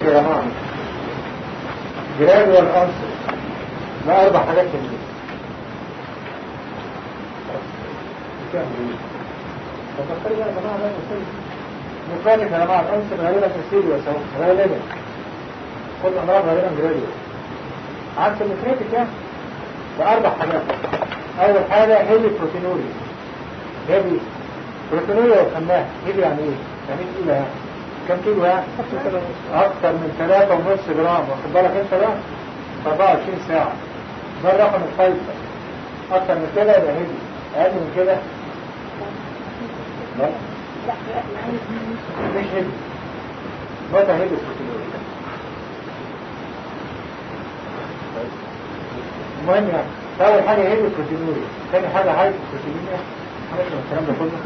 يا جماعة جرادوال أنسر ما أربع حاجات تنجيز فكرت يا جماعة لا يصير مكانك يا جماعة الأنسر غالبا تسير وسوء غالبا كل أمراض غالبا جرادوال عكس المكريتك يعني بأربع حاجات أول حاجة هيلي بروتينوري هيلي بروتينوري وخماه هيلي يعني إيه؟ يعني إيه يعني كم كيلو يعني؟ أكثر من ثلاثة ونص جرام واخد بالك أنت بقى؟ في 24 ساعة ده الرقم الفيصل أكثر من كده يبقى هيلي أقل من كده لا مش هيلي متى هيلي بروتينوري المهم يعني أول حاجة هيلي بروتينوري ثاني حاجة هاي بروتينوريا عملت من الكلام ده كله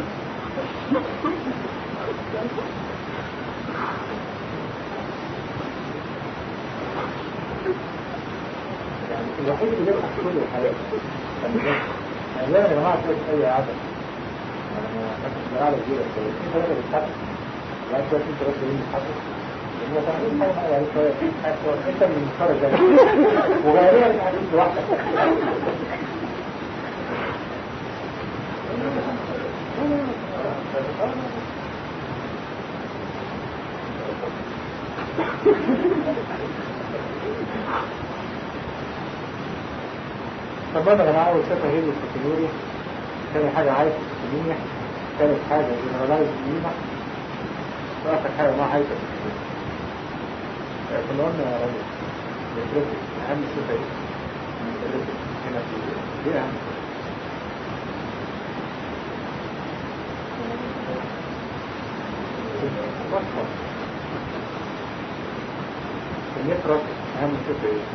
الوحيد اللي بيبقى في كل الحياة يعني لا يا جماعة تلاقي أي عدد أنا مش مرعلة كبيرة شوية في ثلاثة بتحدث لا أنت أنت بس اللي بتحدث هو تعمل حاجة حاجة عليك شوية أنت من المتفرج ده وغالبا أنت هتجيب لوحدك طب انا جماعه اول صفه هي الكاتيجوري ثاني حاجه عايز الكاتيجوريا ثالث حاجه جنرالايز لينا واخر حاجه ما عايز كنا قلنا يا راجل الكريتيك اهم صفه ايه؟ الكريتيك هنا في دي اهم صفه النفرة اهم صفه ايه؟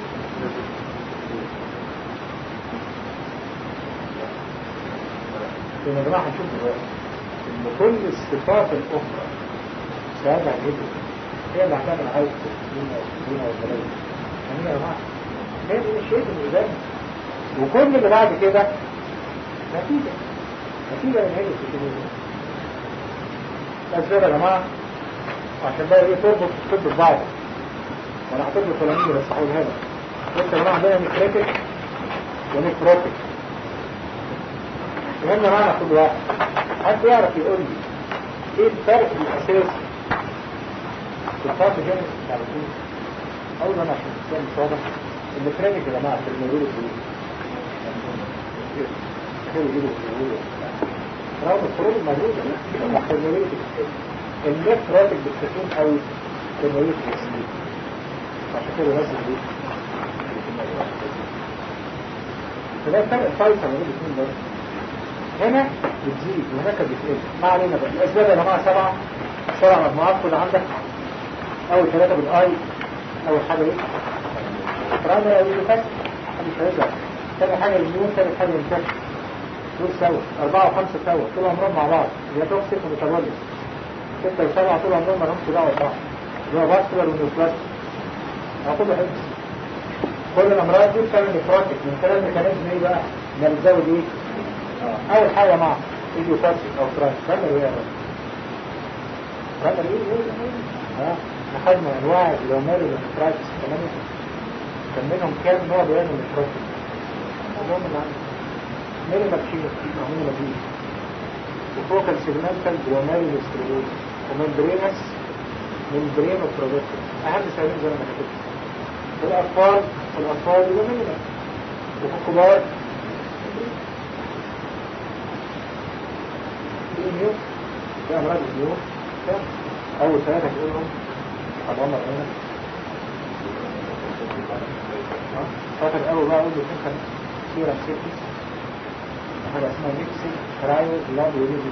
لما جماعة هنشوف دلوقتي ان كل الصفات الاخرى سابع جدا هي اللي هتعمل عايز تسليم او تسليم او ثلاثة يعني يا جماعة هي دي الشيء اللي قدام وكل اللي بعد كده نتيجة نتيجة من هذه التكنولوجيا الأسباب يا جماعة عشان بقى ايه تربط الطب ببعض وانا هحط له فلانين بس هقولها لك بص يا جماعة عندنا نكريتك ونكروتك فهمنا معنى كل واحد حد يعرف يقول لي ايه الفرق الاساسي في الفرق جانب التعرفين اول انا عشان الاسلام مش واضح ان كريمك يا جماعه في الموجود الجديد كده يجيبوا في الموجود رغم الخروج الموجودة في الموجود الناس راتب بالتكون قوي في الموجود الجديد عشان كده لازم دي فده الفرق الفيصل ما بين الاثنين دول هنا بتزيد وهناك بتقل ما علينا بقى الاسباب يا جماعه سبعه سبع مجموعات كل عندك اول ثلاثه بالاي اول حاجه ايه برايمري او يوفاس مش هيزعل ثاني حاجه النيون ثالث حاجه الانفكشن دول سوا اربعه وخمسه سوا طول عمرهم مع بعض هي توكسيك وميتابوليك سته وسبعه طول عمرهم ما لهمش دعوه ببعض اللي هو فاسكولار ونيوبلاستيك هاخده حفظ كل الامراض دي بتعمل نفراتيك من خلال ميكانيزم ايه بقى؟ ده بتزود ايه؟ اول حاجة مع ايديوباتيك او ترانس رمل ايه يا رب رمل ايه ايه ها اخذنا انواع الجلوميري والنفرايتس كمان كان منهم كام نوع بيان النفرايتس كلهم من عندنا ميري ماتشين معمول مدين وفوق السيجمنتال جلوميري الاستروبوز وممبرينس ممبرين وبرودكتس اهم سببين زي ما انا كتبت في الاطفال في الاطفال جلوميري وفي الكبار اليوم في أمراض اليوم أول ثلاثة تقولهم أضمر هنا فاكر الأول بقى أقول له كان سيرة سيرتس حاجة اسمها ميكسي ترايو بلاد وليزي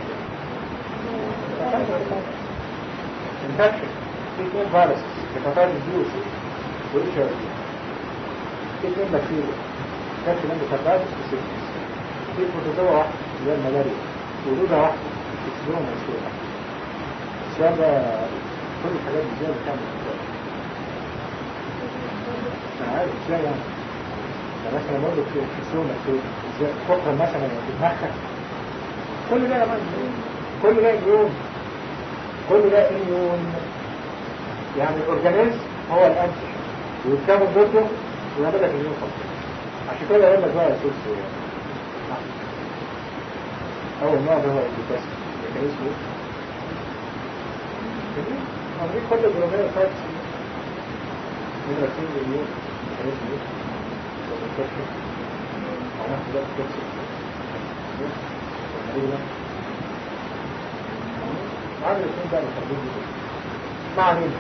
انفكشن في اثنين فيروس هيباتايتس بي وسي واتش ار بي في اثنين بكتيريا انفكشن عنده هيباتايتس وسيرتس في بروتوزوا واحد اللي هي الملاريا ولودة واحدة اسمهم مسؤولة السؤال ده كل الحاجات دي ازاي بتعمل ازاي انا عارف ازاي يعني يعني مثلا بقول لك اسمهم مسؤولة ازاي فقرة مثلا في دماغك كل ده يا مان كل ده يوم كل ده يوم يعني الاورجانيزم هو الانتيجين ويتكون ضده ويعمل لك الميون فانكشن عشان كده يقول لك بقى يا سيدي اول نوع ده هو الجلوكاس ميكانيزم ايه؟ عمرين كل الجلوكاس فايت نمرة 2 مليون ميكانيزم ايه؟ ومنتشر وعمل ده توكسيك عامل الاثنين بقى الخربوز دي ما علينا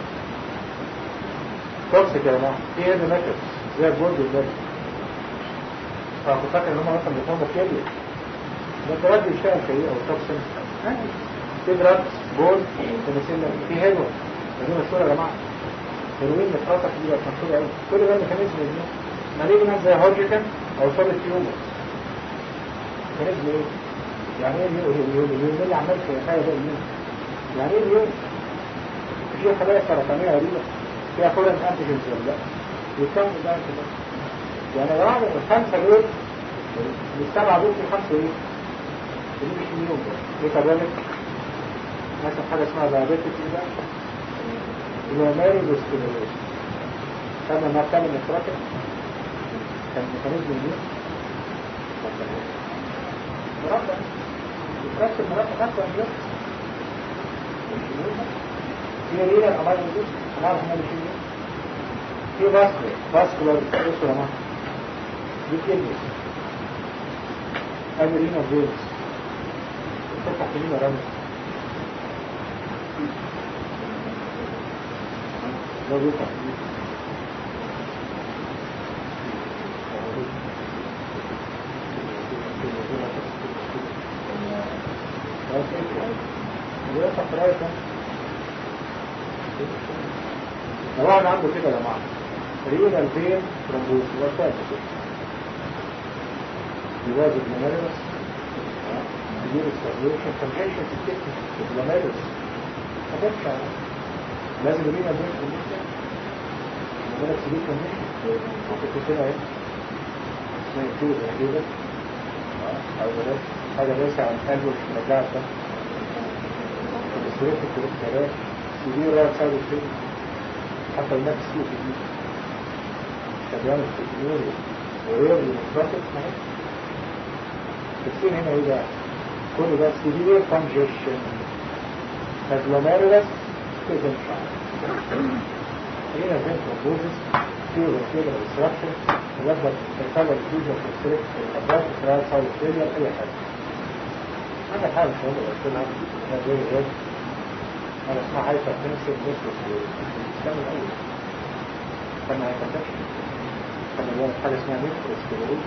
توكسيك يا جماعه في هيد ميكرز زي البورد والبرد فكنت فاكر ان هم مثلا بيفهموا كيمياء ده الدرجات دي بيشتغل في ايه او توكسين في دراجز بورد بنسلم في هيلو دي مشهوره يا جماعه هيروين مترطف دي بقت مشهوره قوي كل ده ميكانيزم دي مالجنان زي هوجيكن او سوليد تيومر ميكانيزم ايه؟ يعني ايه اليوم اليوم اليوم اللي عمال في حاجه ده اليوم يعني ايه اليوم في خلايا سرطانيه غريبه فيها فورن انتيجنز ولا لا يكون ده كده يعني يا جماعه الخمسه دول السبعه دول في خمسه ايه؟ دي مش اليوم ده ايه كذلك مثلا حاجه اسمها دايابيتس ده اللي هو ماري وسكليروز كان ما كان متركب كان ميكانيزم اليوم مربع يتركب مربع خمسة أميات في رينا الأمار الجزء أمار هم اللي في باسكولار باسكولار بصوا يا جماعة دي كلمة أدي رينا فيلز تفتح في رينا رمز ده بيفتح لو واحد عنده كده يا جماعه رينال فين ترومبوز يبقى فاهم كده يواجه المنارس يدير السيرفيشن كونجيشن في الكتف في المنارس ما جاتش لازم رينال فين كونجيشن المنارس دي كونجيشن وكنت كده اهي اسمها كده كده او بلاش حاجه ليس عن قلب مش مرجعه ده السيرفيشن كده سيدي رأى سعد الفيلم حتى النفس فيه في دي شبيان التكنوري ورياض المفرطة اسمها التفسير هنا ايه بقى كل ده سيفير كونجيشن فالجلوميرولس كده مش عارف هنا زين ترومبوزس فيه وكده ديستراكشن ويبقى ترتبط الفيجن في السيرك الأبواب إسرائيل ساوي استراليا أي حاجة أنا حاجة مش هقول قلت لها أنا زي الرجل أنا اسمها هايبر تنسل نسبة الإسلام الأول كان هايبرتنشن كان اللي حاجة اسمها نيكروس كده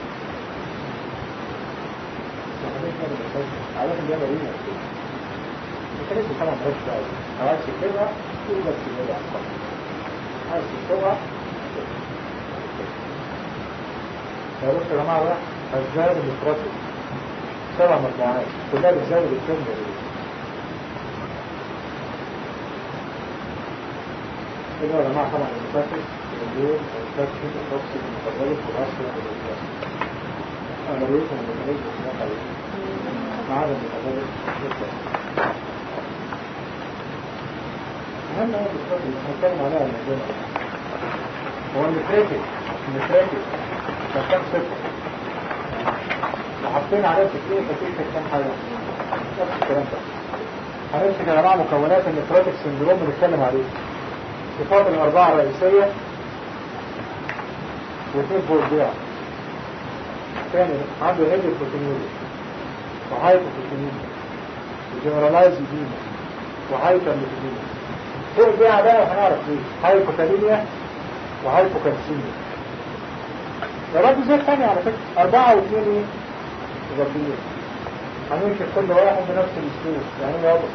عارف ان ده مريض الميكانيزم طبعا مالهاش دعوه لو عايز تكتبها تقول بس كده عايز تكتبها يا بص يا جماعه بقى هزار المترتب سبع مجموعات كلها بتزود الكلمه دي كده يا جماعه طبعا المترتب اليوم الترتب التوكسيك المتغير والعصر والعصر انا ريت من الميكانيزم اسمها عليه ما عدا المتغير أهم حاجة بالظبط اللي هنتكلم عليها الموضوع هو النتريتك النتريتك كان كام صفر وحطينا عليه تكليف فتيك كام حاجة نفس الكلام ده هنمسك يا جماعة مكونات النتريتك سندروم بنتكلم عليه صفات الأربعة الرئيسية واثنين فوق ثاني عنده هيدي بروتينيوريا وهايبوبروتينيوريا وجنرالايز ايديما وهايبر ليبيديما فوق بيها بقى هنعرف ليه هايبوكاليميا وهايبوكالسيميا ده برضه زي الثانية على فكرة أربعة واثنين ايه؟ إضافيين هنمشي كل واحد بنفس الأسلوب يعني ايه يابا؟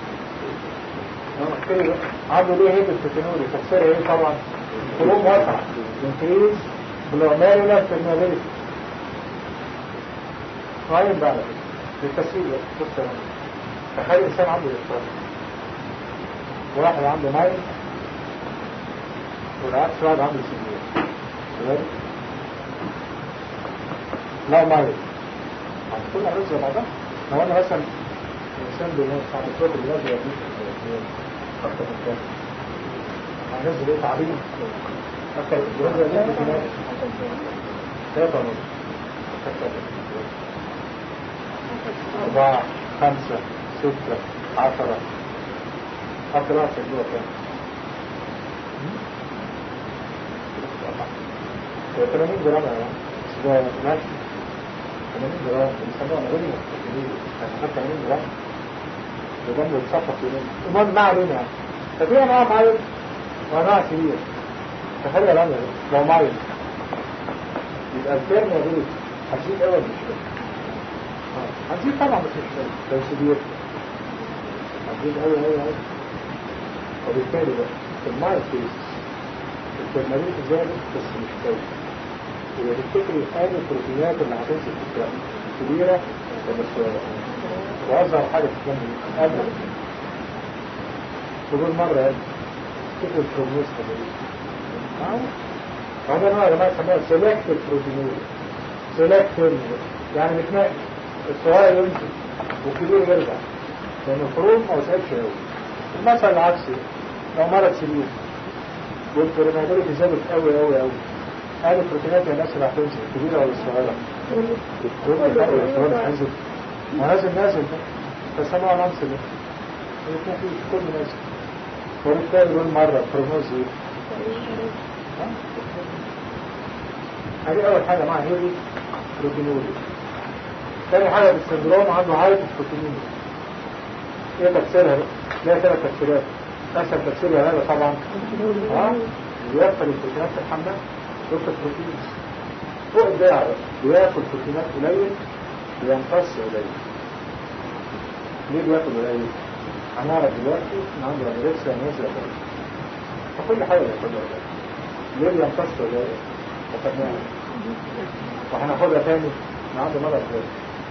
عنده ليه هيك البروتينوري تفسيرها ايه طبعا؟ قلوب واسعة انكريز بالعمالة permeability غايب بقى للتسويق بص يا تخيل إنسان عنده إفطار واحد عنده مايل والعكس واحد عنده سيدية تمام لا مايل هتكون عرض زي بعضها لو انا مثلا انسان بينام صاحب الصوت اللي لازم يبنيش اكتر من كده هنزل ايه تعبين اكتر الجوازة دي بتنام ثلاثة ونص أربعة خمسة ستة عشرة أكتر واحد في الجوة كام 80 جرام يا جماعة ماشي 80 جرام بيسموها غني يعني 80 جرام وجنبه يتصفق يومين المهم ما علينا يعني ففي انواع معين وانواع كبير تخيل الامر لو معين يبقى الفيرم موجود هتزيد اول مش كده هتزيد طبعا بس مش كده لو سبير هتزيد قوي قوي قوي وبالتالي بقى في المايل كيس الفيرمالين زادت بس مش قوي يبقى تفتكري هذه البروتينات اللي هتمسك في الدم كبيرة ولا صغيرة وأظهر حاجة في الدم قبل تقول مرة يعني تفتكر البروميس هذا نوع يا جماعة يسموها سيلكتيف بروتينوريا سيلكتيف يعني بتنقي الصغير يمسك والكبير يرجع لأن الخروج ما وسعتش قوي المثل العكسي لو مرض سليم والبريماتوريتي زادت قوي قوي قوي هذه البروتينات يا ناس اللي هتنزل الكبيرة ولا الصغيرة؟ الكبيرة ولا الصغيرة هتنزل ما نازل نازل ده فسموها نمس ده الاثنين فيه كل نازل وبالتالي يقول مرة بروجنوز ايه؟ هذه أول حاجة معها هيري بروتينوري ثاني حاجة بالسندروم عنده هايبر بروتينوري ايه تفسيرها بقى؟ ليها ثلاث تفسيرات أسهل تفسيرها هذا طبعا اه بيوصل البروتينات في الحمام ياكل بروتين فوق الداع بياكل بروتينات قليل بيمتص قليل ليه بياكل قليل؟ هنعرف دلوقتي ان عنده انوركسيا ونزله قليل فكل حاجه بياكلها قليل ليه بيمتص قليل؟ وخدناها وهناخدها تاني ان عنده مرض قليل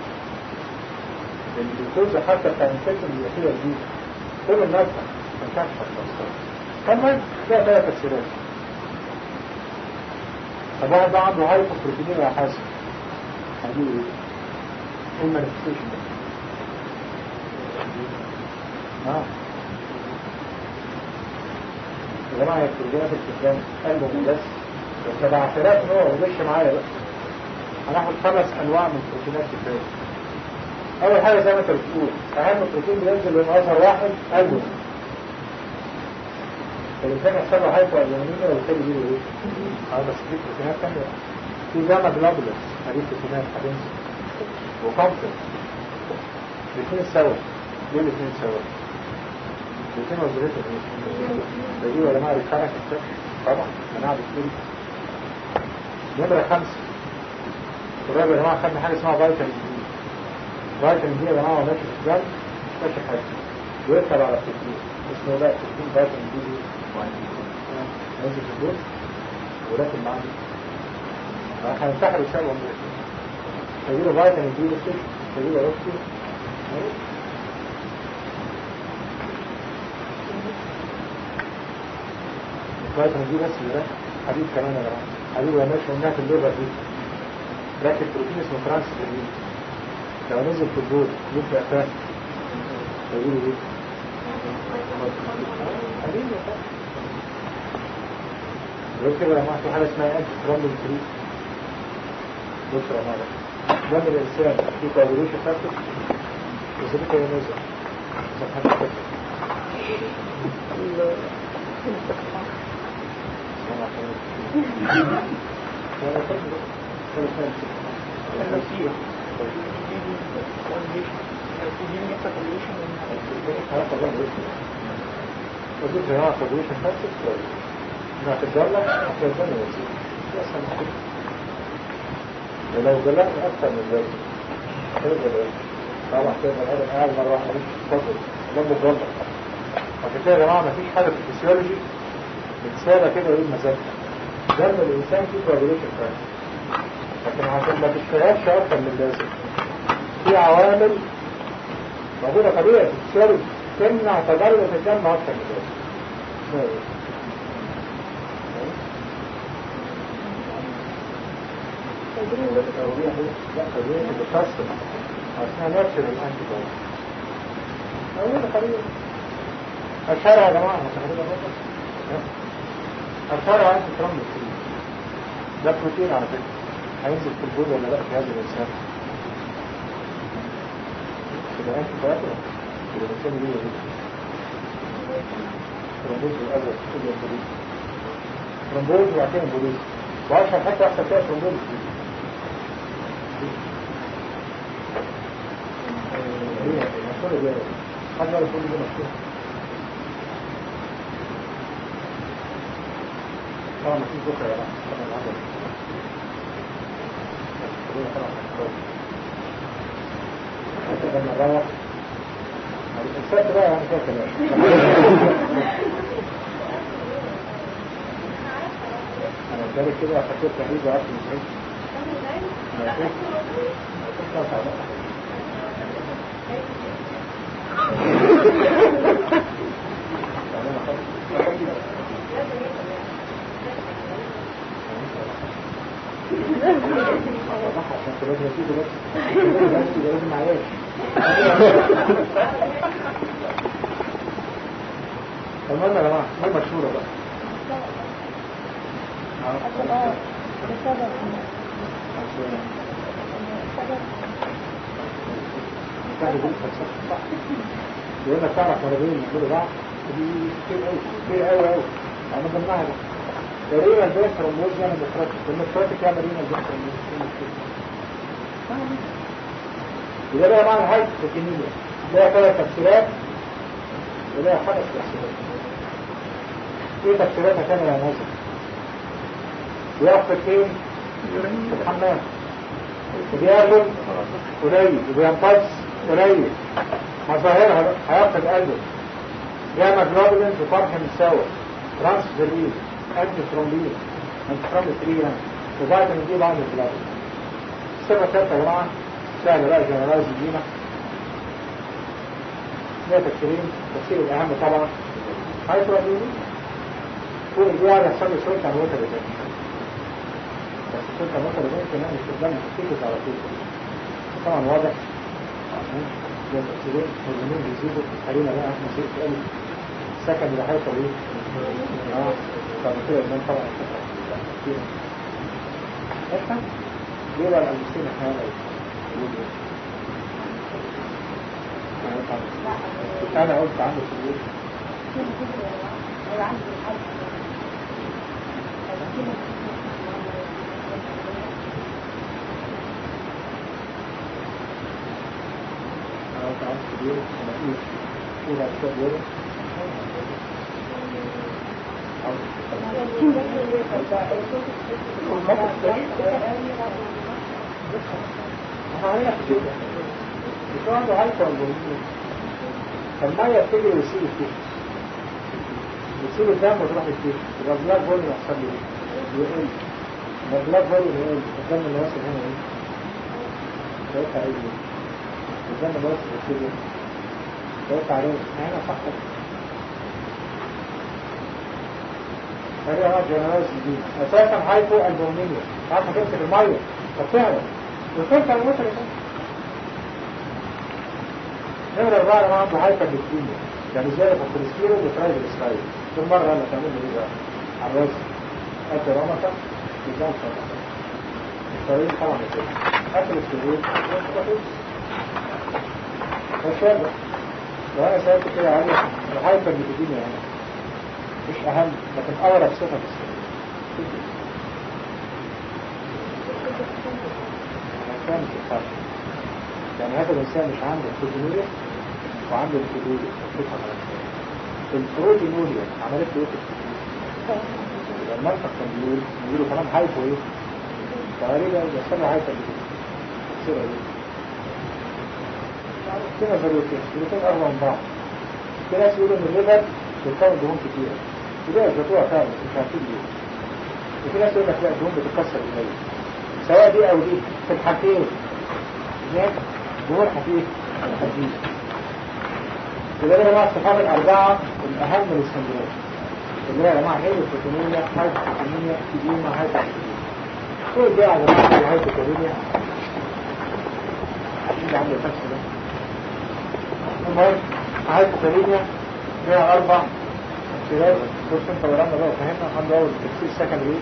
الجلوكوز حتى بتاع الانفكشن اللي فيها دي كل الناس ما ينفعش تمتصها كمان فيها ثلاث تفسيرات طب واحد بقى عنده هايبر بروتينين يا حاسب هديه ايه؟ ايه المانيفستيشن ده؟ اه يا جماعه البروتينات الكتان قلبه بس بس 7000 نوع وغش معايا بقى هناخد خمس انواع من البروتينات كفايه اول حاجه زي ما انت بتقول اهم بروتين بينزل من اصغر واحد قلبه فالإنسان يحصل له هايبو ألمونيميا وبالتالي يجيله إيه؟ اه بس في بروتينات تانية في جاما جلوبولس هذه بروتينات هتنزل وكومفورت الاثنين سوا ليه الاثنين سوا؟ الاثنين وظيفتهم ايه؟ ده دي ولا معرفة حركة طبعا مناعة بتقول نمرة خمسة الراجل يا جماعة خدنا حاجة اسمها فيتامين دي فيتامين دي يا جماعة هو ماشي في الدم ماشي حاجة ويركب على التكليف اسمه بقى تكليف فيتامين دي نزل في البيت ولكن معاه هننتحر الشعب عمره تجيله فيتامين دي بس تجيله روكسي فيتامين دي بس اللي راكب حديد كمان يا جماعه حديد يا ماشي قلناها في الليفر دي راكب بروتين اسمه ترانس لو نزل في البول يبقى فاهم تجيله ايه؟ حديد يا فاهم غير كده يا جماعه في حاجه اسمها انتي ترامبل فري بص يا جماعه دم الانسان في كوابوليشن فاكتور وزيادة ينزل صفحة فاكتور وزيادة يا جماعه كوابوليشن فاكتور ما تتجلط هتفضل وزيد أسهل كده ولو جلقنا أكثر من ذلك هتفضل وزيد طبعا كده الأدم قاعد مرة واحدة مش تفضل لما تجلط عشان كده يا جماعة مفيش حاجة في الفسيولوجي متسالة كده ويقول مزاجها دم الإنسان فيه كوابوليشن فاهم لكن عشان ما تشتغلش أكثر من اللازم في عوامل موجودة طبيعي في الفسيولوجي تمنع تجلط الدم أكثر من اللازم اسمها إيه؟ لا تدريب بتخصص عشان نفسر الانتي بايوتيك اول طريقه الشارع يا جماعه مش هنقدر نقول هتفرع عن ترامب السرير ده بروتين على فكرة هينزل في البول ولا لا في هذا الإنسان يبقى انت فاكر يبقى الإنسان ليه ايه ترامبوز الأول كل البوليس ترامبوز وبعدين البوليس وأشهر حتى أحسن فيها ترامبوز هي المشهورة دي حد يعرف يقول دي مشهورة طبعا مفيش بكرة يا جماعة طبعا العمل حتى لما نروح الإنسان بقى يعني كده كلام أنا ذلك كده حطيت تحديد وعرفت مش أنا كنت كنت أصعب يعني أنا خلاص عشان تبقى نتيجة بس بس لازم معايش المهم يا جماعة ما المشهورة بقى يقول لك تعرف مرضين يقولوا بعض دي كتير قوي كتير قوي قوي انا ضمنها بقى تقريبا ده ترموز يعني ديمقراطيك ديمقراطيك يعني رينا ده ترموز يبقى ده معنى الهايت التكنية ده ثلاث تفسيرات وده خمس تفسيرات ايه تفسيراتها كان يا ناصر بيقف فين في الحمام وبياكل قليل وبينقص قليل مظاهرها هيفقد قلبه يعمل جلوبولين في فرح مساوي ترانس فيريل انتي ثرومبين انتي ثرومبين وفيتامين دي بعض الجلوبولين السبب الثالثة يا جماعة سهل بقى جنرالايز دينا ده تفسيرين التفسير الأهم طبعا هايبرابيولين فوق الجوع يحصل له شوية عن وتر ريتنشن بس شوية عن وتر ريتنشن يعني مش قدام التيكت على طول طبعا واضح ده تفسيرين هرمونين بيزيدوا خلينا بقى احنا نسيب سؤال السكن اللي هيحصل ايه؟ اه بعد كده الإمام طبعا كتير افهم ليه بقى الألبسين احيانا انا قلت عنه في البيت انا قلت عنه في البيت انا ايه ايه بعد كده بيقول احنا علينا في كده مش عنده هايبر البوليميا فالمية بتجري ويسيب الكيش يسيب الدم وتروح الكيش يبقى البلاك فوليوم يحصل له ايه؟ يقل يبقى البلاك فوليوم يقل الدم اللي واصل هنا ايه؟ شايفها ايه؟ الدم اللي واصل في الكيش شايفها عليه هنا صح هذه هو جنرالايز دي اساسا هايبو البومينيا عارفه تمسك الميه فتعمل وتمسك الموتر نمرة أربعة أنا عنده هايبر ليكيميا يعني زيادة في الكوليسترول وترايب الستايل كل مرة أنا تعمل لي إيه بقى؟ على الوزن قد رمطة ميزان صنع الطريق طبعا كده أكل السرير وشابة لو أنا سألت كده عالية الهايبر ليكيميا يعني مش أهم لكن أقرب صفة في السرير كان في الخارج يعني هذا الإنسان مش عنده البروتينوريا وعنده الكلوريا البروتينوريا عملت له ايه في الكلوريا يبقى المنطق كان بيقول بيقولوا كمان هايبو ايه تقريبا يسمى هايبو تصير ايه كده ضرورتين ضرورتين أربع من بعض في ناس يقولوا ان الليفر بتكون دهون كتيرة وده يثبتوها فعلا بس مش عارفين ليه وفي ناس يقول لك لا الدهون بتتكسر قليل سواء دي او دي في الحالتين هناك دهون خفيف خفيف يبقى ده يا جماعه الصفات الاربعه الاهم للسندروم اللي هي يا جماعه هيدروفوتونيميا هايبوفوتونيميا كيديما هايبوفوتونيميا كل ده يا جماعه الهايبوفوتونيميا اللي عنده الفحص ده المهم هايبوفوتونيميا لها اربع تفسيرات بص انت ورانا بقى فهمنا عنده اول تفسير سكندري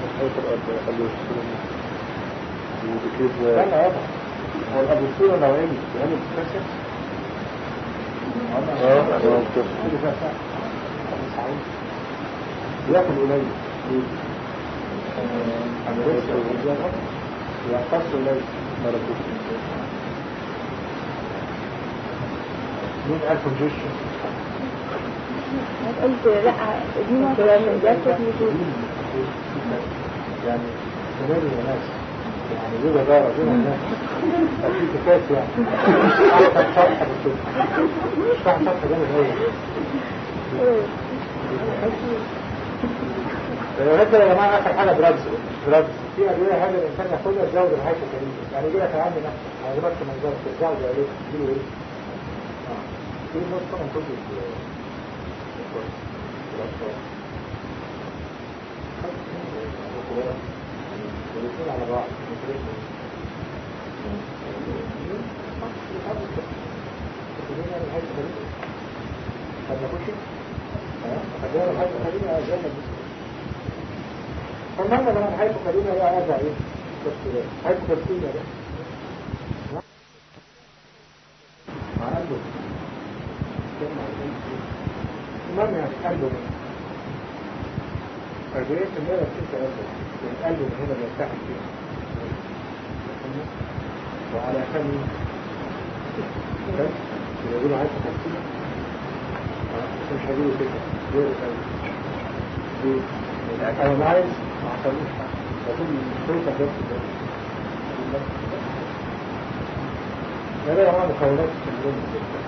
استنى يابا هو الابوستول نوعين يعني بتفسر ياكل قليل يعتص قليل مين ألف جيش قلت لا دي ما كان جاتك يعني تماري يا ناس يعني دي جدارة دي الناس في كفاية يعني أحسن شرح بالكده مش فاهم شرح جامد أوي الوحيد يا جماعة آخر حاجة دراجز دراجز في أدوية هذا الإنسان ياخدها تزود الحياة الكريمة يعني يجي لك عندي نفسه ما يجيبكش منظر ترجعه زي إيه تجيله إيه آه في نص طبعا كله الاثنين على بعض طب نخش خلينا الحيث خلينا أجانا فالمعنى لما الحيث خلينا لا أرجع إيه تفسيرات حيث تفسيرنا ده مع قلبه المهم يعني قلبه أربعين في المية بس انت قلبه القلب من هنا بيرتاح فيه وعلى فم يقولوا عايز تفسير بس مش هجيبه كده غير القلب انا عايز ما عصبوش بقول الشرطة بس ده ده يا مكونات في اليوم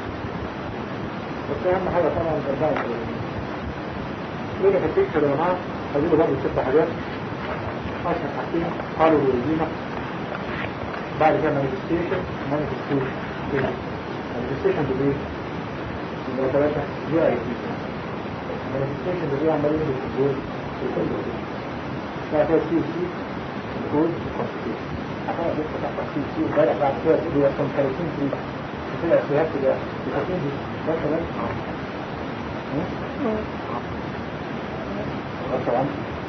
بس اهم حاجة طبعا الاربعة ليه في البيكتشر يا جماعة هجيبه برضه ست حاجات اشهر حاجتين قالوا وريجينا بعد كده مانيفستيشن مانيفستيشن مانيفستيشن بايه؟ يبقى ثلاثة دي اي بي مانيفستيشن بايه عمالين بالكنترول في كل ده بعد كده سي سي كنترول كونستيشن عشان لسه تحت سي سي وبالغ بعد كده اللي هي كونتريشن في كده اسمها كده بتكون دي مثلا طبعا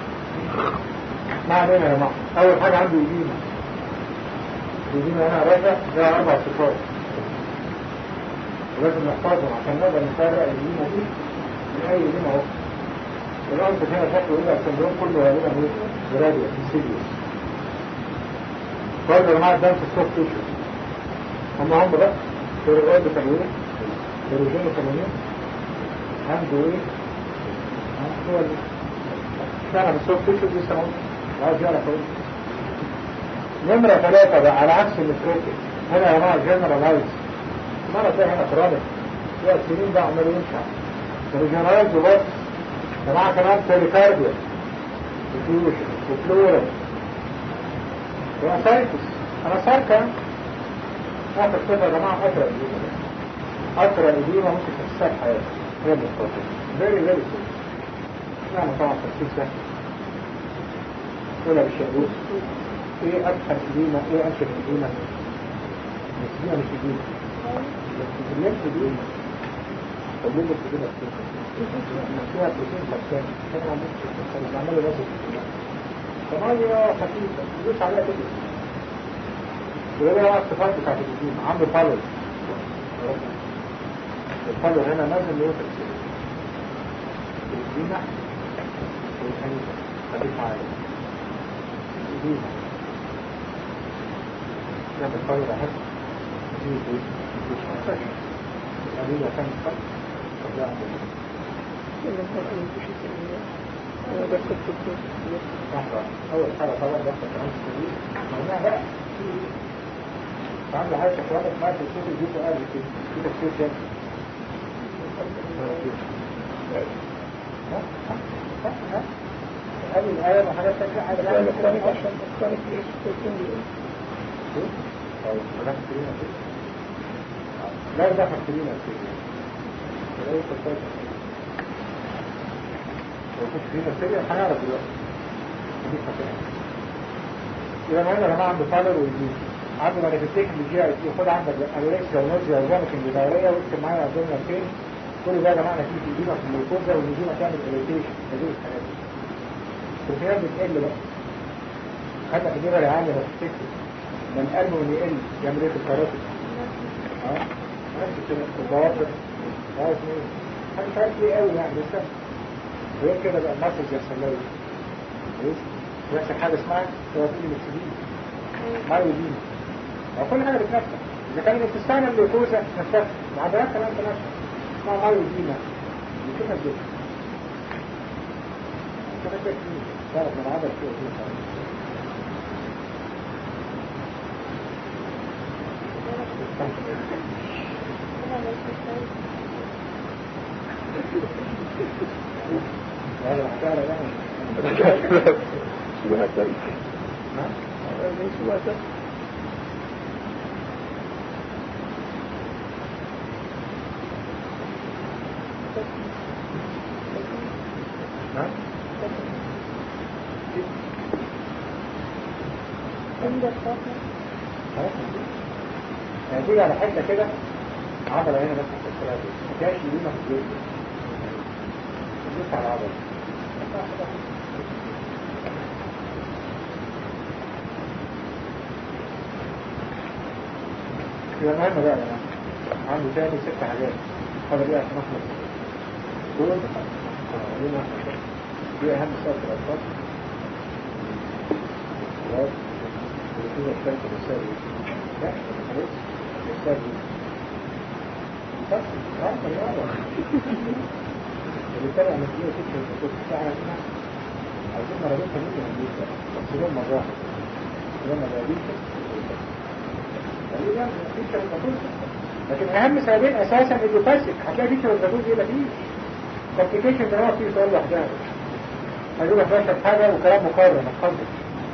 ما علينا يا جماعه اول حاجه عنده يدينا يدينا هنا راجع ده اربع صفات ولازم نحفظهم عشان نقدر نفرق اليدينا دي من اي يدينا اهو الارض هنا شكله يبقى السندروم كله غالبا ايه براديا سيريوس برضه يا جماعه ده في السوفت تيشو هم هم بقى الرؤاد بتنوير الرجال القانونية عنده ايه هو اللي فعلا السوق تشوف دي سنوات عاوز يعرف ايه نمرة ثلاثة بقى على عكس النفريتك هنا يا جماعة جنرالايز مرة تلاقي هنا كرونيك فيها السنين ده عمال ينشع الجنرالايز وبس يا جماعة كمان تيليكارديا وفيوشن وفلورال واسايتس انا ساركا اخر صفة يا جماعة اقرأ الديمة اقرأ الديمة ممكن تحسها في حياتك هي المستوى فيري فيري سيريس نعم طبعا تفسير سهل ولا بالشهور ايه ادخل قديمة ايه انشف قديمة نسبية مش قديمة بس قديمة قديمة قديمة قديمة فيها بروتين خلفان كان عمال عمال ينزل فمية خفيفة يدوس عليها كده ويقول لها الصفات بتاعت القديمة عنده فالر الفالر هنا نازل ليوتر القديمة والحنيفة خليفة عالي القديمة كان الفالر أحد دي مش محتاج القديمة كان الفالر طب لا أول حاجة طبعا ده كمان سبيل معناها بقى عامل حاجة شكوانة ما في الصوت يجيب قال كده كده كتير كده ها ها ها ها هذه الآية ما حاجة تكره على الآية الثانية عشان تختلف إيش تكون لي طيب ملاك كريمة كده لا ده خسرينة كده لا يتفاجئ لو كنت فينا سريع هنعرف دلوقتي دي خسرينة إذا ما هنا جماعة عنده فالر ويجيب عنده مانيفستيشن بيجي ياخد عندك الوريكسيا ونوزيا وجامك الجدارية واكتب معايا عندنا فين كل ده يا جماعه نتيجه ايدينا في الجلوكوزا والايدينا تعمل اريتيشن هذه الحاجات دي الكوفيات بتقل بقى خدنا في الجبل العالي لو تفتكر من قلبه اللي يقل يعمل ايه في الكراسي اه نفس كده الضوافر اه اسمه ايه حاجه مش عارف ليه قوي يعني بس غير كده بقى المسج يحصل له ايه كويس يحصل حاجه اسمها توافيل الاكسجين مايودين وكل حاجه بتنفع اذا كان بتستعمل الجلوكوزا نفسها العضلات كمان تنفع اسمها مايودين بتشوفها ازاي كده كده تعرف من العضل فوق هذا محتاج يعني وهكذا ها؟ ليس وهكذا ها؟ عند الفاطمة خلاص يعني تيجي على حته كده عضله هنا بس في الصلاه دي ما فيهاش يمين في الجيب تدوس على العضله يبقى مهم بقى يا جماعه عنده تاني ست حاجات هذا دي عشان اخلص دول اه دي واحدة. دي اهم سؤال في الاطفال خلاص وفي الشركة بالسالي لا خلاص بالسالي بس اه رياضة وبالتالي انا فيها فكرة كنت ساعة هنا عايزين مرضين تانيين من الجيزة بس دول مظاهر دول مظاهرين تقريبا فيتشر البطول لكن اهم سببين اساسا اليوباسيك هتلاقي فيتشر البطول دي مفيش كومبليكيشن ده هو فيه سؤال لوحدها هيقول لك باشا حاجة وكلام مقرر اتفضل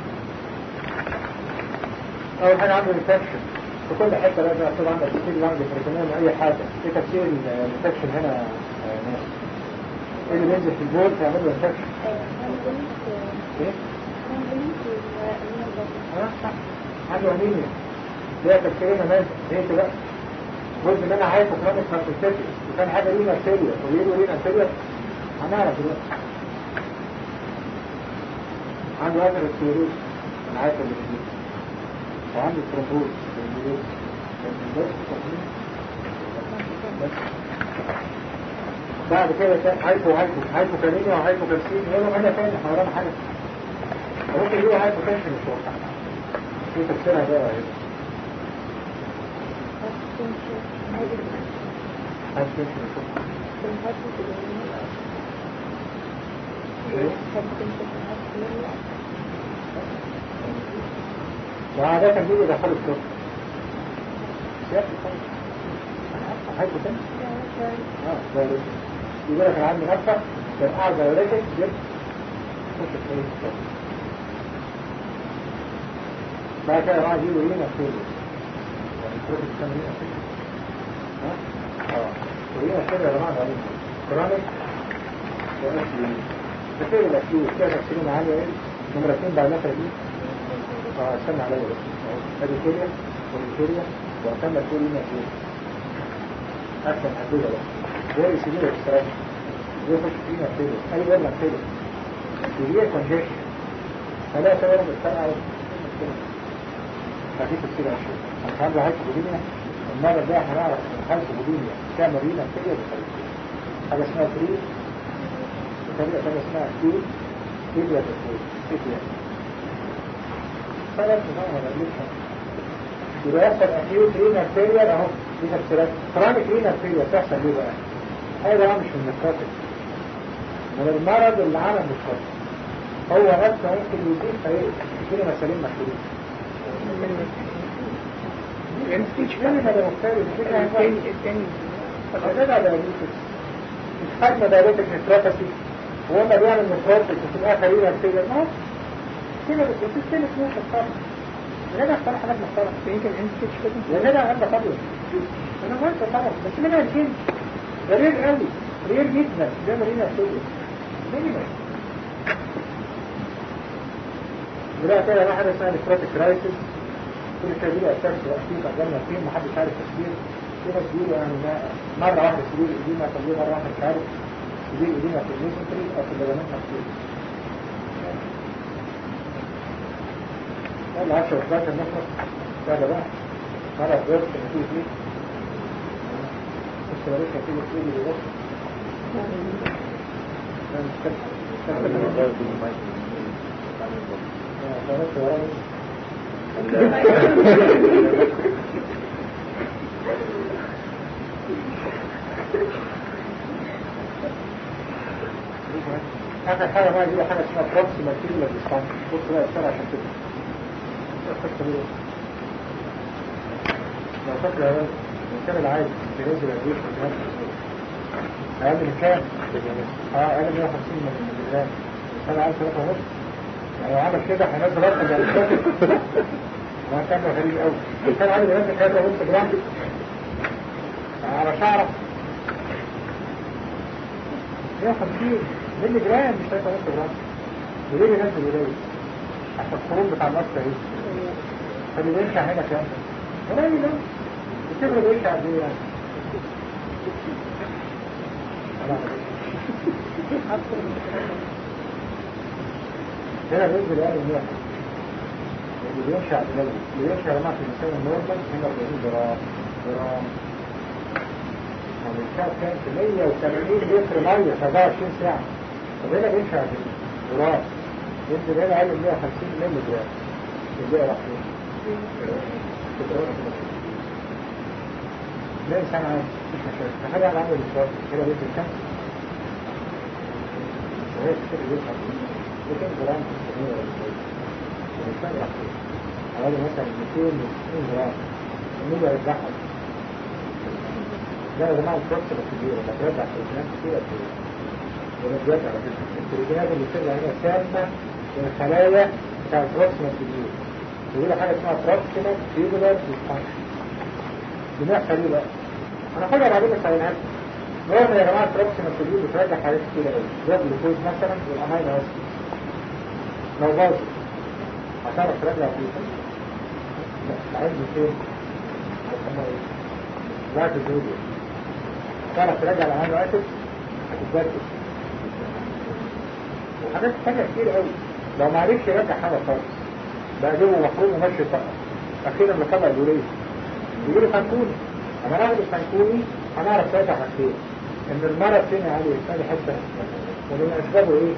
أول حاجة عنده انفكشن في كل حتة لازم يحصل عندك تفسير عندك بريتونيوم أي حاجة ايه تفسير الانفكشن هنا يا ناس ايه اللي بينزل في البول فيعمل له انفكشن ايه؟ ها؟ عنده انيميا ليه تفسيرنا ماشي ايه بقى جزء ان انا عايز كرونيك ماركتيتس وكان حاجة لينا سيريا وليه لينا سيريا هنعرف دلوقتي عنده اثر السيروس انا عارف اللي بيجي وعنده ترومبوز بعد كده كان هايبو هايبو هايبو كانينيا وهايبو كالسين يقولوا انا تاني حرام حاجة ممكن يقولوا هايبو كانشن مش واضح في تفسيرها بقى ايه هايبو كانشن مش واضح وعادة كان بيجي يدخلوا الشغل سياسي خالص هايبو كانشن اه دايركت يقول لك انا عندي نفسك كان قاعد دايركت جبت خش في ايه بعد كده راح يجيبوا هنا فين يعني كل السنة هنا فين ها اه وهنا فين يا جماعة غريب كرونيك وأكيد كثير الأكيد كده تفسيرين عالية ايه نمرة اثنين بعد نفر دي اه استنى عليا بس ادي كوريا والكوريا واعتمد كوريا هنا فين أحسن حدودة بقى زي سبيل الاستراحة زي خش فينا كده أي ولا كده سبيل كونجيشن فلا سبب بالسرعة هديك السيرة عشان أنا عنده حاجة بودينيا المرة الجاية هنعرف إن حاجة بودينيا تعمل رينا كده بطريقة حاجة اسمها فري بطريقة ثانية اسمها كيوت كيوت يا تسوي كيوت يا ثلاث نظام ولا لسه يبقى يحصل اكيوت رينا فيلير اهو دي تفسيرات كرونيك رينا فيلير تحصل ليه بقى؟ هذا مش من النقاطة من المرض اللي عمل بالخطأ هو نفسه ممكن يزيد فيجيله مسالين محدودين مش فاهم ده مختلف الثاني الثاني فالأجدع دايابيتس مش حجم دايابيتك نتروباسي هو ما بيعمل نتروباسي وتبقى خلينا كده ما كده بس في كده اسمه مختلف لنا اختار حاجات مختلفة يمكن انت كده لأننا عندنا قبل أنا ما أنت طبعا بس منها الجن ده رير قوي رير جدا زي ما لينا سوريا مينيمال ولا كده واحدة اسمها نفروتيك كرايسيس كل شوية بيجي أساس وأكيد أجلنا فين محدش عارف تفسير في ناس بيقولوا يعني ما- مرة واحدة سبيل الإديمة خليه مرة واحدة مش عارف سبيل الإديمة في الميسنتري أو في اللبنات مكتوب لا عشرة وثلاثة نفرق هذا بقى مرة بيرس نتيجة ليه بس ماليش نتيجة ليه اللي بيرس لا مش كده مش كده. لا، ده بس ورايا. آخر حاجة بقى دي حاجة اسمها بروكسيمال تيبولار ديستانس بص بقى الشارع عشان كده القصة دي لو فاكر يا ولد الإنسان العادي بينزل الريش في جهاز أقل من كام؟ اه أقل من 150 من المليجرام الإنسان عايز 3 ونص يعني لو عمل كده هينزل رقم يعني مش فاكر ما كان غريب قوي الإنسان عادي بينزل 3 ونص جرام على شعره 150 ملي جرام مش 3 ونص جرام وليه بينزل قليل؟ عشان الخروج بتاع النص اهي فاللي بينشع هنا كام؟ قليل أوي. الكبر بينشع قد ايه يعني؟ هنا بينزل يعني 100 اللي بينشع قليل اللي بينشع يا جماعه في الانسان النورمال هنا 40 جرام جرام يعني الشعب كان في 180 لتر ميه في 24 ساعه طب هنا بينشع قد ايه؟ جرام ينزل هنا اقل من 150 مللي جرام الباقي راح فين؟ لا انسان عادي مش مشاكل تخيل واحد عنده الاسواق كده بينزل كام؟ وهي كتير بيسحب 200 جرام في السنة ولا شيء الانسان راح فين؟ حوالي مثلا 290 جرام مين يرجعها؟ لا يا جماعه الفرصه بس كبيره بس يرجع في الناس كتير قد ايه؟ ونبدأ على فكرة التريجينات اللي بتبقى هنا سامة من الخلايا بتاع البروكسيمال تيبيول بيقولوا حاجة اسمها بروكسيمال تيبولار ديسفانكشن بنحصل ايه بقى؟ هناخدها بعدين بس هنعرف نورمال يا جماعة البروكسيمال تيبيول بترجع حاجات كتير قوي زي الجلوكوز مثلا والامينو اسيد لو باظت هتعرف ترجع فيها لا العين دي فين؟ هتسمى ايه؟ لا تزودي تعرف ترجع الامينو اسيد هتتبدل وحاجات تانية كتير قوي لو ما عرفش يرجع حاجة خالص بقى جيبه مفروض وماشي سقط أخيرا لطلع اليورية يقول له فانكوني أما ناخد الفانكوني هنعرف ساعتها حاجتين إن المرض فين يا علي ثاني حتة ومن أسبابه إيه؟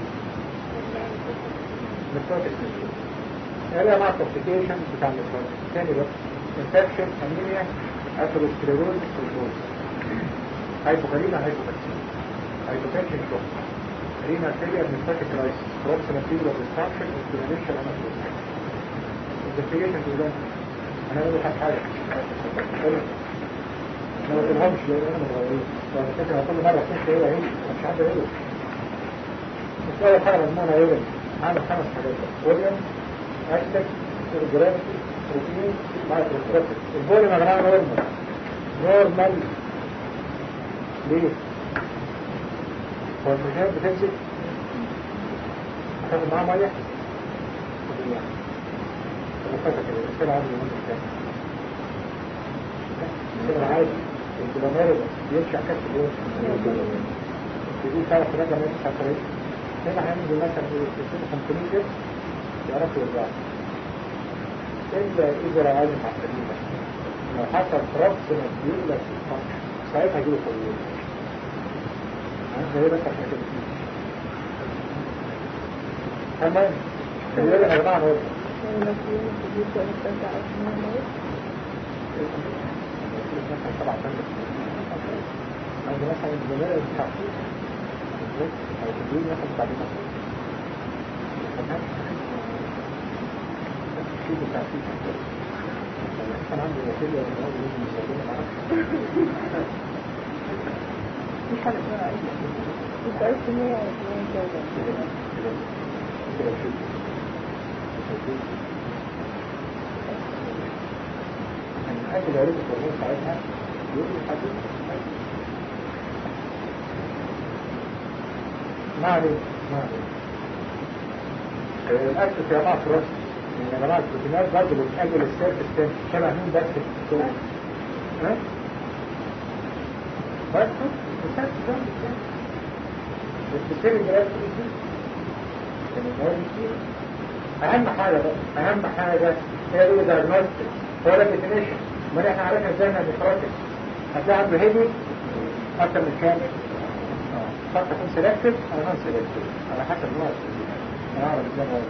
نفروتك هذا مع الكومبليكيشن بتاع النفروتك ثاني بقى انفكشن انيميا اثيروسكليروز سيروز هايبوكاليميا هايبوكالسيميا هايبوتنشن شوك رينا فيلير نفروتك رايس بروكسيمال تيبولار ديستراكشن انفلاميشن انفلاميشن الانفستيجيشن ده انا بقول لك حاجه ما بقولهمش لان انا متغيرين لو فاكر كل مره كنت هي هي مش عارف ايه مش اول حاجه مضمونه ايه عامل خمس حاجات اوريون اكتك جرافيتي بروتين مايكروسكوبيك الفوليوم يا جماعه نورمال نورمال ليه؟ هو المجال بتنزل هتاخد معاه ميه وفتك الإنسان عادي يموت الثاني الإنسان العادي الكيلومتر بيمشي على كاس اليوم يقول تعرف تراجع من السفرية هنا هينزل مثلا ايه 500 جنيه يعرفوا يرجعوا إلا إذا رعاية معقدين لو حصل ربط مسؤول لك ساعتها هيجيله طويل عندنا ايه بس عشان كده تمام خلينا يا جماعه نقول طبعا عندنا مثلا الزمالة التحقيق أو تدوين مثلا بعدين شيء التحقيق كان عندي وسيلة من أول يوم يستخدمها معاك مش حاجة اسمها عايزة انت عايز مية واتنين كذا حتى لو عرفت الهرمون ساعتها يقول لي حبيبي ما عليك ما عليك الأكل في جماعة الرأس من جماعة البروتينات برضه بتقلل السيرف الثاني شبه مين بس في السوق ها؟ بس بس ده السيستم الجراف اهم حاجة بقى اهم حاجة هي دي الدايجنوستيك هو ده الديفينيشن ما احنا عارفين ازاي نتفرج هتلاقي عنده هيدي اكتر من كام اه قد تكون سيلكتيف او نون سيلكتيف على حسب نوع السيلكتيف انا اعرف ازاي هو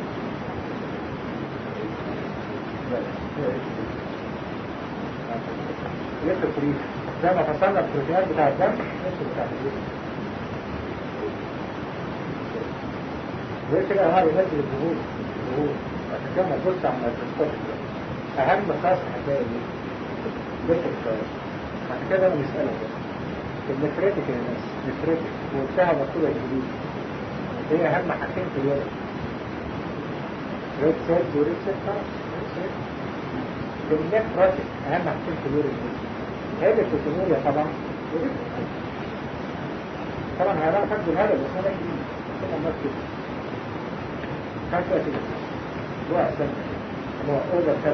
لسه فريق زي ما فصلنا البروتينات بتاع الدم نفس بتاع الجسم ويش كده هاي ينزل الظهور الظهور عشان كده ما تبص على الميكروسكوب اهم خاص هتلاقي ايه؟ لسه الكلام عشان كده انا بسألك النفريتك يا ناس نفريتك وبتاع مكتوبة جديد ايه اهم حاجتين في الولد ريد سيلز وريد سيلز خلاص النفريتك اهم حاجتين في الولد هذه الكتنوريا طبعا طبعا هذا فقد هذا بس انا كده ما كده كان كده هو احسن هو اوفر كات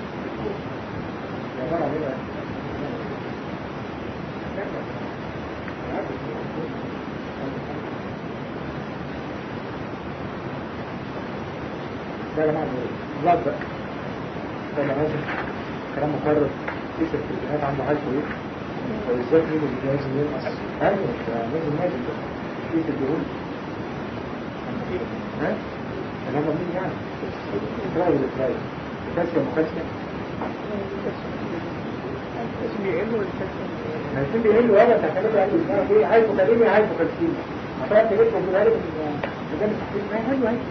يا جماعه ليه ده يا جماعه بلاد بقى ده لازم كلام مكرر في التلفزيونات عنده حاجه كويسه وبالذات مين اللي لازم ينقص ايوه لازم لازم في الدهون ها كلام مين يعني تراوي التراوي كالسيوم وكالسيوم اسمه يقل والكالسيوم ما يكون بيقل ولا تكلم قال لي اسمها ايه عايزه كلمه عايزه كالسيوم هتقعد تلف وتقول لي مجال التحليل ما حلو اهي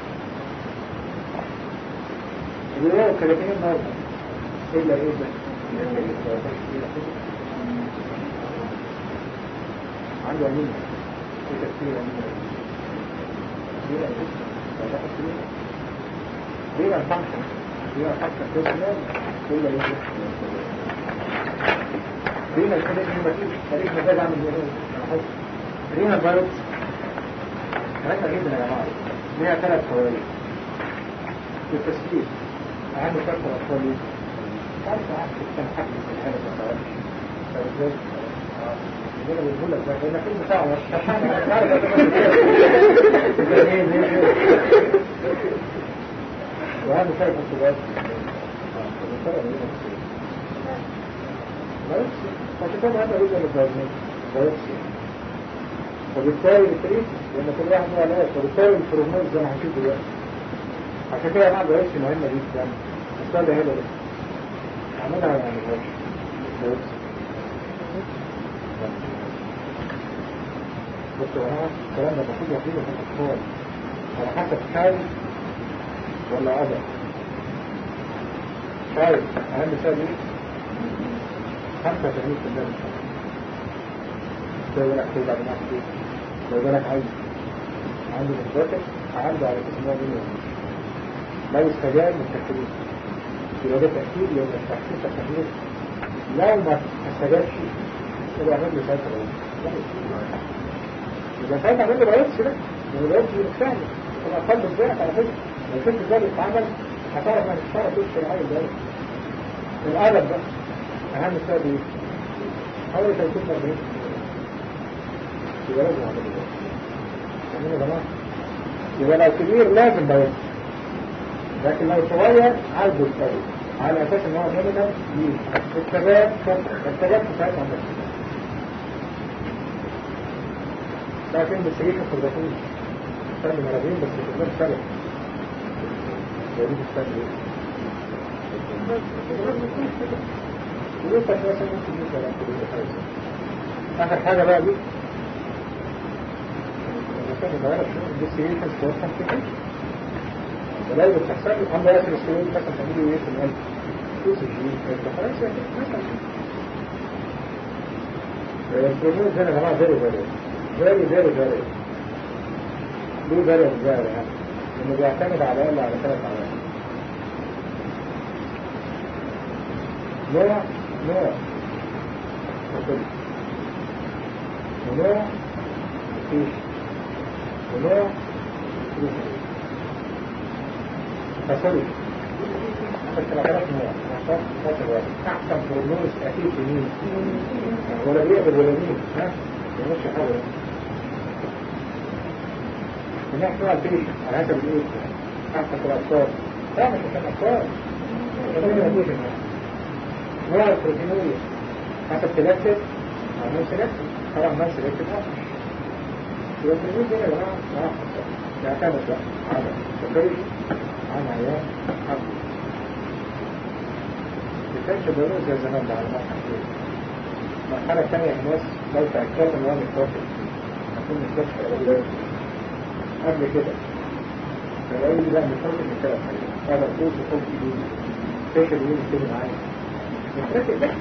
اللي هو كلمتين النهارده الا ايه ده عنده أمين في تفسير أمين ليه الفانكشن ليه الفانكشن بيرسونال ولا ايه ليه الكلام دي مفيش تاريخ مزاج عامل ايه ليه الفيروس مهمة جدا يا جماعة ليها ثلاث فوائد في التسجيل أهم شرط الأطفال ايه؟ تعرف عارف كم حد في الحالة ما تعرفش فازاي؟ انا بقول لك بقى انا كل ساعه مش وهذا شيء انت بس عشان كده هذا يوجد الدايجنوز بايوبسي وبالتالي التريت لان كل واحد له علاج وبالتالي البروجنوز زي ما هنشوف دلوقتي عشان كده يا جماعه بايوبسي مهمه جدا السؤال ده هنا عملها يعني بايوبسي بص يا جماعه الكلام ده المفروض يقيمه في الاطفال على حسب حال ولا أذى طيب أهم سبب إيه؟ خمسة وثمانين في المية زي بالك كده بعد ما أحكي زي بالك عايز عنده مشاكل عنده على اسمها مليون لو استجاب من التكليف يبقى ده تأكيد يبقى التحقيق التكليف لو ما استجابش يبقى عمل له ساعتها يبقى ساعتها عمل له بايوبسي ده لأن البايوبسي بالفعل الأطفال بالذات على فكرة لو كنت ازاي بتتعامل هتعرف انك تشتغل تشتري العيل ده الأدب بقى أهم سبب ايه؟ حوالي 30 40 يبقى لازم اعمل ده فاهمين يا جماعة؟ يبقى لو كبير لازم ده لكن لو صغير عايزه يتطور على اساس ان هو مينيمم ليه الشباب الشباب في ساعتها بس لكن بالسريكة في الدخول سبب مرضين بس مش غير سبب يريد السبب ايه؟ ولسه شوية ممكن يجي على كل حاجة آخر حاجة بقى دي المكان الغيرة شنو الديسيريشن توصل كده ولا يبقى بتحصل له عنده ياسر السيول مثلا تعملوا ايه في القلب فلوس الجيل خلاص يعني مثلا البروجنوز هنا يا جماعة فيري فيري فيري فيري فيري ليه فيري فيري يعني انه بيعتمد على الاقل على ثلاث عوامل نوع نوع وكل ونوع فيش ونوع فسوري عندك 7000 نوع عشان خاطر واحد احسن برنامج اكيد لمين ولا بيقبل ولا مين ها مش حاجه هناك نوع البيش على حسب الايه احسن في الاطفال لا مش عشان الاطفال نوع البروتينية حسب سلسل او نوع سلسل طبعا نوع سلسل اكتر يبقى البروتينية دي يا جماعه اه يعتمد بقى على البيش عن عيان حقه بتنشى بيروز زي زمان ده على ما حكيت المرحلة الثانية الناس لو تأكدوا ان هو متوفر هكون مستشفى قبل قبل كده فلاقي لا متوفر من ثلاث حاجات هذا الكوز وكوز جديد فاكر مين يكتب معايا متوفر ده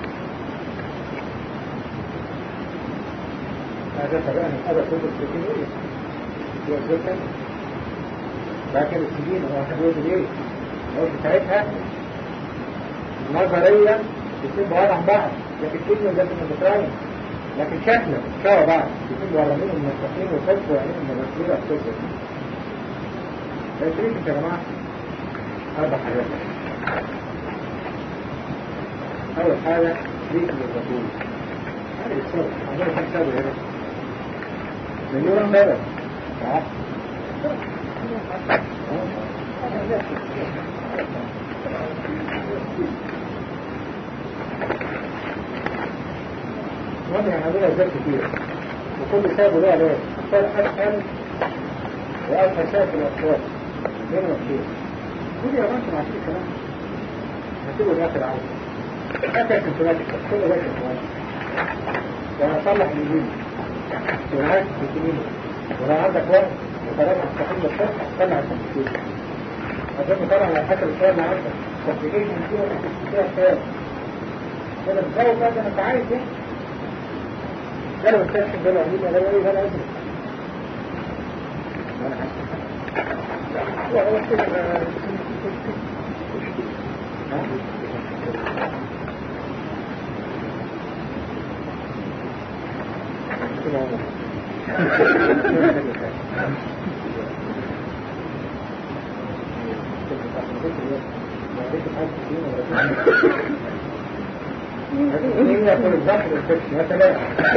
هذا تبقى من هذا كوز البروتينية في أسباب ثانية لكن السجين هو واحد يقول ليه؟ لو بتاعتها نظريا الاثنين بعاد عن بعض لكن كلمة ده من المتراين لكن شكلا شبه بعض الاثنين مغرمين ومنفقين وصدق وعليهم من المسؤولية الصدق فالشريك يا جماعة أربع حاجات أول حاجة شريك للرسول هذا السبب عندنا كم سبب هنا مليون سبب صح؟ وانا يعني عندنا أسباب كتير وكل سبب له علاج أطفال أسهل وأسهل سبب في الأطفال غير مكتوب ودي يا بنت معطيك الكلام هتقول الآخر عاوز آخر سيمتوماتيك كل ده سيمتوماتيك وهصلح اليمين وهاك اليمين ولو عندك وقت وقرار مستحيل للشرح هتصلح الكمبيوتر عشان طبعا على حسب السؤال اللي عندك كومبليكيشن فيها فيها سؤال كده بتزود بقى زي ما انت عايز ايه ده لو استكشف ده لو عميل ولا ايه ولا ادري وانا حاسس لا هو كده مين يقول الضغط الانفكشن يا سلام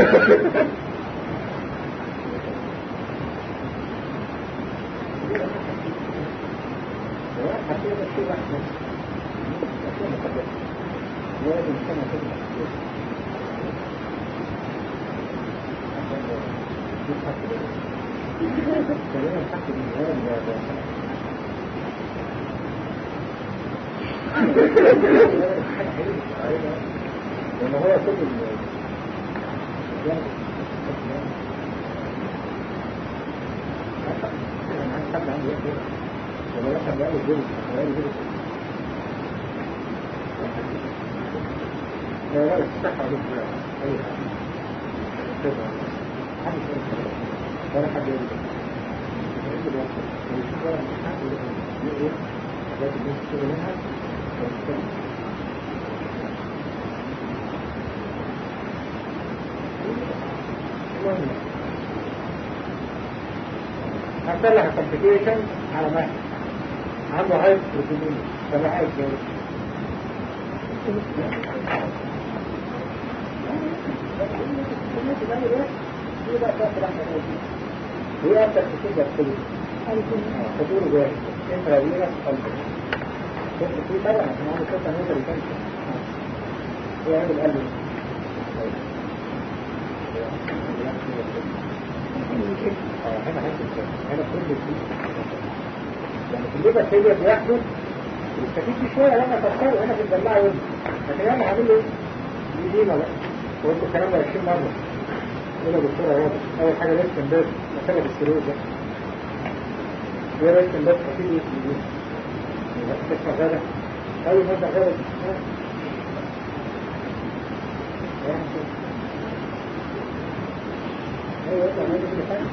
لأنه هو كل ال ولا حد يقول هنطلع الكومبليكيشن على مهل عنده هاي بروتينين فما عايز جوز هي أكثر كتير بكتير خطور جاهز انت رأينا قلبك في طبعا عشان عامل كتة نوتر يتنشي هو عامل قلبه هنا هنا كل شيء يعني في الليبة السيدة بياخده يستفيد فيه شوية لما تفكروا هنا في الدلاع وين لكن انا عامل له يدينا بقى وقلت الكلام ده 20 مرة يقول يا دكتورة واضح أول حاجة لسه امبارح مسألة السلوك ده هي لسه امبارح أكيد يسمى يبقى تسمع غدا أول مرة غدا ايوه اطلع ما يجي حاجه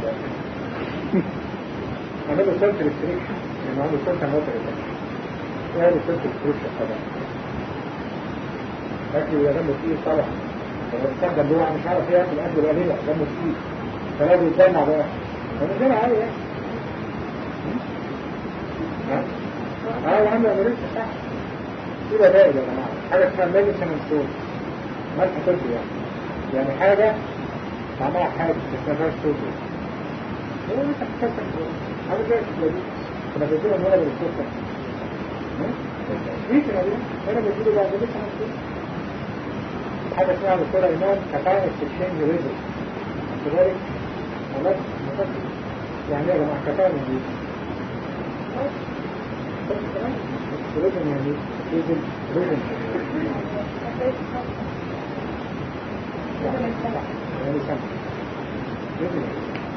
عملوا صوت ريستريكشن يعني عملوا صوت موتر ايه السنس الكروشة طبعا اكل يبقى دمه تقيل طبعا لو الانسان جنبه واحد مش عارف ياكل اكل يبقى ليه دمه تقيل فلازم يتجمع بقى فمش هنا عادي يعني ها؟ اه يا عم امريكا صح في بدائل يا جماعه حاجه اسمها ميديسن ستور ملح طبي يعني يعني حاجه طعمها حاجه بس ما فيهاش صوص هو انت بتفكر حاجه زي الشوكولاته كنا بنجيبها من ورا بالسكر في كده انا بجيبه بعد لسه هنشوف حاجه اسمها دكتوره ايمان كفاءه اكسشينج ريزل كذلك خلاص مفكر يعني يا جماعه كفاءه من دي ريزل يعني ريزل ريزل يعني سمع ريزل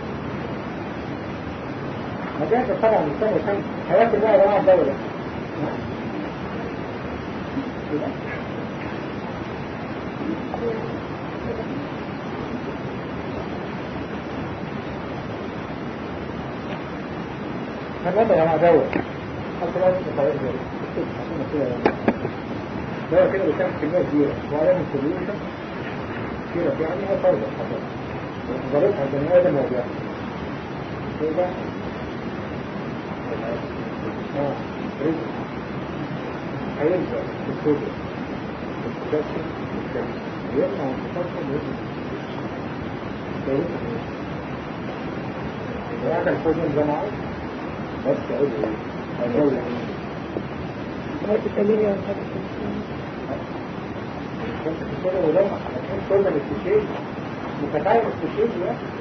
مجال طبعا السنة وسنة حياة الله يا جماعة الدولة هذا يا جماعة دواء حتى لا يمكن طريق ذلك دواء كده بيكون كمية كبيرة وعلامة سوليوشن كده يعني هي فرضة حصل ضربها البني آدم وبيعمل كده اه رزق هيرجع بالصدر بالكسر بالكسر يرجع وانتصاصا ويرجع كويسة ويعمل كل الجماعة بس أقول إيه أقول هاي تكلمي عن حاجة كنت في الصدر ولو كل ما استشير متفاعل استشير ده